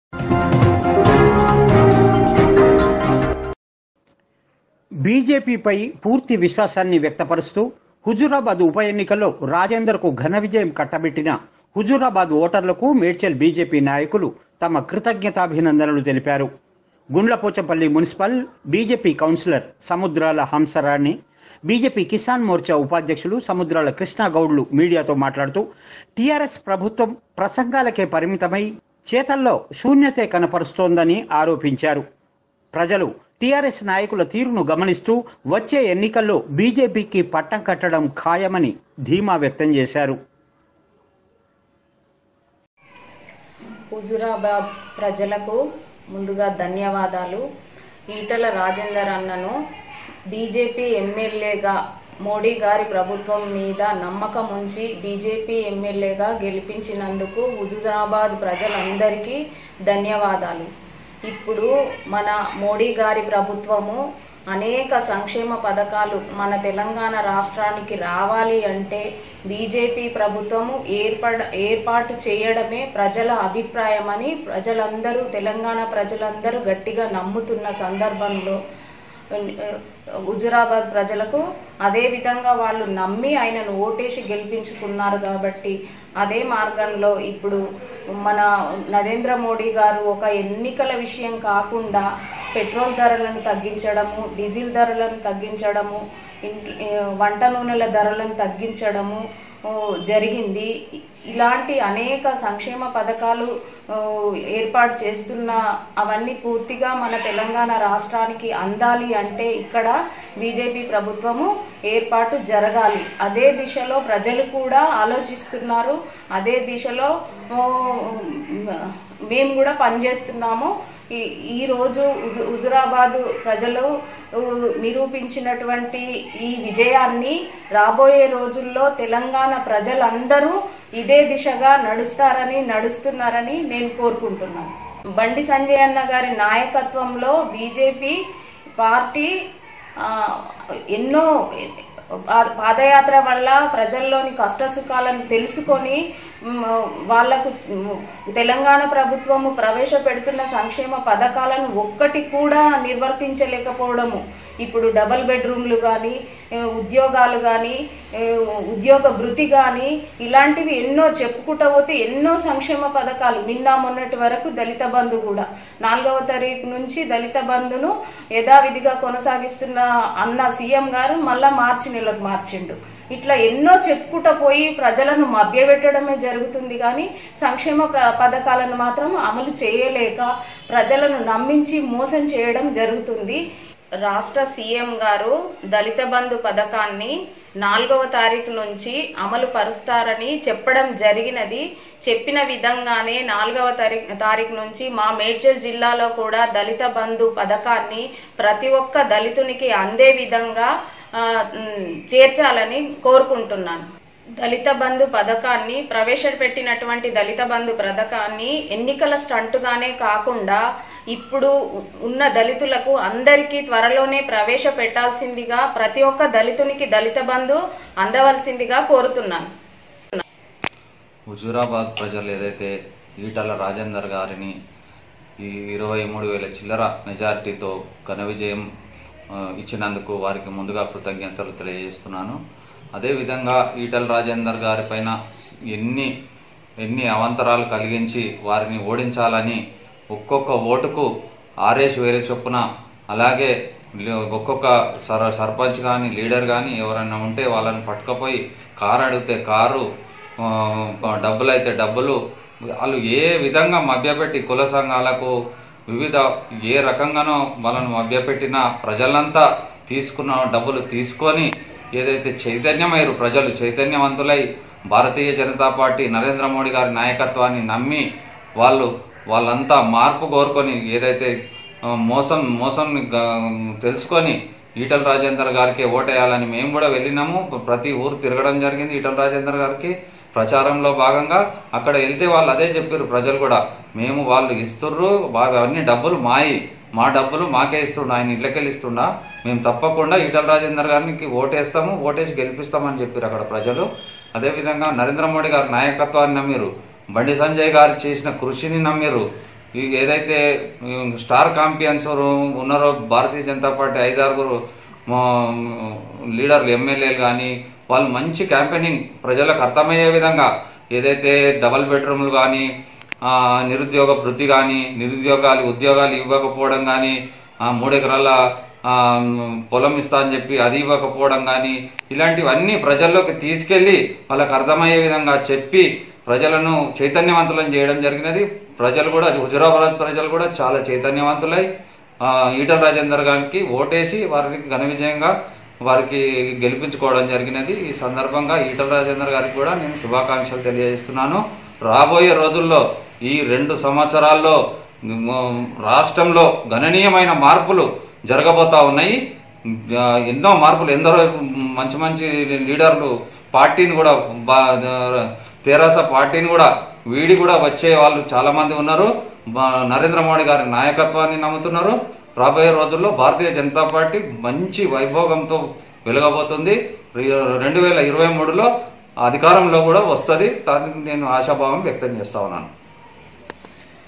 బీజేపీపై పూర్తి విశ్వాసాన్ని వ్యక్తపరుస్తూ హుజూరాబాద్ ఉప ఎన్నికల్లో రాజేందర్కు ఘన విజయం కట్టబెట్టిన హుజూరాబాద్ ఓటర్లకు మేడ్చల్ బీజేపీ నాయకులు తమ కృతజ్ఞతాభినందనలు తెలిపారు Gundlapochampalli municipal BJP councillor Samudrala Hamsarani BJP Kisan Morcha ఉపాధ్యక్షులు సముద్రాల కృష్ణాగౌడ్లు మీడియాతో మాట్లాడుతూ టీఆర్ఎస్ ప్రభుత్వం ప్రసంగాలకే పరిమితమై చేతల్లో శూన్యతే కనపరుస్తోందని ఆరోపించారు ప్రజలు టీఆర్ఎస్ నాయకుల తీరును గమనిస్తూ వచ్చే ఎన్నికల్లో బీజేపీకి పట్టం కట్టడం ఖాయమని ధీమా వ్యక్తం చేశారు హుజురాబాద్ ప్రజలకు ముందుగా ధన్యవాదాలు ఈటల రాజేందర్ అన్నను బీజేపీ ఎమ్మెల్యేగా మోడీ గారి ప్రభుత్వం మీద నమ్మకం ఉంచి బీజేపీ ఎమ్మెల్యేగా గెలిపించినందుకు హుజురాబాద్ ప్రజలందరికీ ధన్యవాదాలు ఇప్పుడు మన మోడీ గారి ప్రభుత్వము అనేక సంక్షేమ పథకాలు మన తెలంగాణ రాష్ట్రానికి రావాలి అంటే బీజేపీ ప్రభుత్వము ఏర్పడ ఏర్పాటు చేయడమే ప్రజల అభిప్రాయమని ప్రజలందరూ తెలంగాణ ప్రజలందరూ గట్టిగా నమ్ముతున్న సందర్భంలో హుజురాబాద్ ప్రజలకు అదే విధంగా వాళ్ళు నమ్మి ఆయనను ఓటేసి గెలిపించుకున్నారు కాబట్టి అదే మార్గంలో ఇప్పుడు మన నరేంద్ర మోడీ గారు ఒక ఎన్నికల విషయం కాకుండా పెట్రోల్ ధరలను తగ్గించడము డీజిల్ ధరలను తగ్గించడము ఇంట్- వంట నూనెల ధరలను తగ్గించడము ఓ, జరిగింది ఇలాంటి అనేక సంక్షేమ పథకాలు ఓ, ఏర్పాటు చేస్తున్న అవన్నీ పూర్తిగా మన తెలంగాణ రాష్ట్రానికి అందాలి అంటే ఇక్కడ బీజేపీ ప్రభుత్వము ఏర్పాటు జరగాలి అదే దిశలో ప్రజలు కూడా ఆలోచిస్తున్నారు అదే దిశలో ఓ, మేము కూడా పనిచేస్తున్నాము ఈ ఈరోజు హుజు హుజురాబాద్ ప్రజలు ఊ, నిరూపించినటువంటి ఈ విజయాన్ని రాబోయే రోజుల్లో తెలంగాణ ప్రజలందరూ ఇదే దిశగా నడుస్తారని నడుస్తున్నారని నేను కోరుకుంటున్నాను బండి సంజయ్ అన్న గారి నాయకత్వంలో బీజేపీ పార్టీ ఆ, ఎన్నో పా- పాదయాత్ర వల్ల ప్రజల్లోని కష్ట సుఖాలను తెలుసుకొని మ్, వాళ్లకు మ్, తెలంగాణ ప్రభుత్వము ప్రవేశపెడుతున్న సంక్షేమ పథకాలను ఒక్కటి కూడా నిర్వర్తించలేకపోవడము ఇప్పుడు డబల్ బెడ్రూమ్లు కానీ ఉద్యోగాలు కానీ ఉద్యోగ భృతి కానీ ఇలాంటివి ఎన్నో చెప్పుకుంటూ పోతే ఎన్నో సంక్షేమ పథకాలు నిన్న మొన్నటి వరకు దళిత బంధు కూడా నాలుగవ తారీఖు నుంచి దళిత బంధును యథావిధిగా కొనసాగిస్తున్న అన్న సీఎం గారు మళ్ళా మార్చి నెలకు మార్చిండు ఇట్లా ఎన్నో చెప్పుకుంటూ పోయి ప్రజలను మభ్యపెట్టడమే జరుగుతుంది కానీ సంక్షేమ ప్ర- పథకాలను మాత్రం అమలు చేయలేక ప్రజలను నమ్మించి మోసం చేయడం జరుగుతుంది రాష్ట్ర సీఎం గారు దళిత బంధు పథకాన్ని నాలుగవ తారీఖు నుంచి అమలు పరుస్తారని చెప్పడం జరిగినది చెప్పిన విధంగానే నాలుగవ తారీఖు తారీఖు నుంచి మా మేడ్చల్ జిల్లాలో కూడా దళిత బంధు పథకాన్ని ప్రతి ఒక్క దళితునికి అందే విధంగా ఆ, ఉమ్, చేర్చాలని కోరుకుంటున్నాను దళిత బంధు పథకాన్ని ప్రవేశపెట్టినటువంటి దళిత బంధు పథకాన్ని ఎన్నికల స్టంటుగానే కాకుండా ఇప్పుడు ఉన్న దళితులకు అందరికీ త్వరలోనే ప్రవేశపెట్టాల్సిందిగా ప్రతి ఒక్క దళితునికి దళిత బంధు అందవలసిందిగా కోరుతున్నాను హుజూరాబాద్ ప్రజలు ఏదైతే ఈటల రాజేందర్ గారిని ఈ ఇరవై మూడు వేల చిల్లర మెజారిటీతో ఘన విజయం ఆ, ఇచ్చినందుకు వారికి ముందుగా కృతజ్ఞతలు తెలియజేస్తున్నాను అదేవిధంగా ఈటల రాజేందర్ గారి పైన ఎన్ని ఎన్ని అవాంతరాలు కలిగించి వారిని ఓడించాలని ఒక్కొక్క ఓటుకు ఆరేసి వేల చొప్పున అలాగే లే- ఒక్కొక్క సర్ సర్పంచ్ కానీ లీడర్ కానీ ఎవరైనా ఉంటే వాళ్ళని పట్టుకపోయి కారు అడిగితే కారు ఆ, డబ్బులు అయితే డబ్బులు వాళ్ళు ఏ విధంగా మభ్యపెట్టి కుల సంఘాలకు వివిధ ఏ రకంగానో వాళ్ళను మభ్యపెట్టిన ప్రజలంతా తీసుకున్న డబ్బులు తీసుకొని ఏదైతే చైతన్యమయ్యారు ప్రజలు చైతన్యవంతులై భారతీయ జనతా పార్టీ నరేంద్ర మోడీ గారి నాయకత్వాన్ని నమ్మి వాళ్ళు వాళ్ళంతా మార్పు కోరుకొని ఏదైతే ఆ, మోసం మోసం తెలుసుకొని ఈటల రాజేందర్ గారికి ఓటేయాలని మేము కూడా వెళ్ళినాము ప్రతి ఊరు తిరగడం జరిగింది ఈటల రాజేందర్ గారికి ప్రచారంలో భాగంగా అక్కడ వెళ్తే వాళ్ళు అదే చెప్పారు ప్రజలు కూడా మేము వాళ్ళు ఇస్తుర్రు బాగా అన్ని డబ్బులు మాయి మా డబ్బులు మాకే ఇస్తుండ ఆయన ఇళ్ళకెళ్ళి ఇస్తుండా మేము తప్పకుండా ఈటల రాజేందర్ గారికి ఓటేస్తాము ఓటేసి గెలిపిస్తామని చెప్పారు అక్కడ ప్రజలు అదేవిధంగా నరేంద్ర మోడీ గారి నాయకత్వాన్ని నమ్మిరు బండి సంజయ్ గారు చేసిన కృషిని నమ్మిరు ఈ ఏదైతే ఉమ్, స్టార్ కాంపియన్స్ ఉన్నారో భారతీయ జనతా పార్టీ ఐదారుగురు మా, లీడర్లు ఎమ్మెల్యేలు కానీ వాళ్ళు మంచి క్యాంపెయినింగ్ ప్రజలకు అర్థమయ్యే విధంగా ఏదైతే డబల్ బెడ్రూమ్లు కానీ ఆ, నిరుద్యోగ వృత్తి కానీ నిరుద్యోగాలు ఉద్యోగాలు ఇవ్వకపోవడం కానీ మూడెకరాల ఆ, పొలం ఇస్తా అని చెప్పి అది ఇవ్వకపోవడం కానీ ఇలాంటివన్నీ ప్రజల్లోకి తీసుకెళ్లి వాళ్ళకి అర్థమయ్యే విధంగా చెప్పి ప్రజలను చైతన్యవంతులను చేయడం జరిగినది ప్రజలు కూడా హుజురాబాద్ ప్రజలు కూడా చాలా చైతన్యవంతులై ఆ, ఈటల రాజేందర్ గారికి ఓటేసి వారికి ఘన విజయంగా వారికి గెలిపించుకోవడం జరిగినది ఈ సందర్భంగా ఈటల రాజేందర్ గారికి కూడా నేను శుభాకాంక్షలు తెలియజేస్తున్నాను రాబోయే రోజుల్లో ఈ రెండు సంవత్సరాల్లో మ్, రాష్ట్రంలో గణనీయమైన మార్పులు జరగబోతా ఉన్నాయి ఆ, ఎన్నో మార్పులు ఎందరో మంచి మంచి లీడర్లు పార్టీని కూడా బా- తెరాస పార్టీని కూడా వీడి కూడా వచ్చే వాళ్ళు చాలా మంది ఉన్నారు బా- నరేంద్ర మోడీ గారి నాయకత్వాన్ని నమ్ముతున్నారు రాబోయే రోజుల్లో భారతీయ జనతా పార్టీ మంచి వైభోగంతో వెలగబోతుంది రెండు వేల ఇరవై మూడులో అధికారంలో కూడా వస్తుంది దానికి నేను ఆశాభావం వ్యక్తం చేస్తా ఉన్నాను